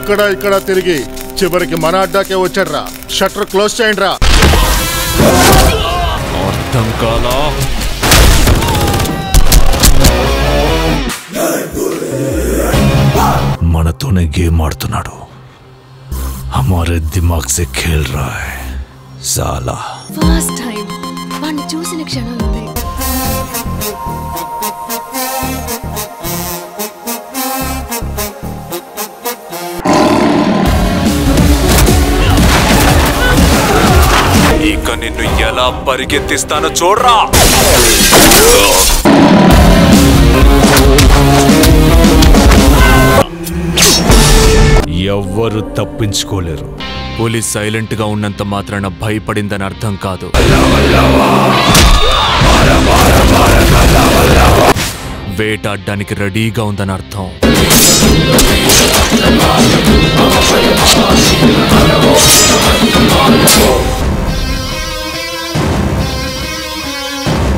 అక్కడ ఇక్కడ తిరిగి చివరికి మన అడ్డాకే వచ్చాడ్రా షట్టర్ క్లోజ్ చేయండి రా అర్థం కాలా మనతోనే గేమ్ ఆడుతున్నాడు హమారే దిమాగ్ సే ఖేల్ రా హై సాలా ఫస్ట్ టైం వాడిని చూసిన క్షణంలోనే ఇక నిన్ను ఎలా పరిగెత్తిస్తానో చూడరా ఎవ్వరు తప్పించుకోలేరు పులి సైలెంట్ గా ఉన్నంత మాత్రాన భయపడిందని అర్థం కాదు వేటాడడానికి రెడీగా ఉందని అర్థం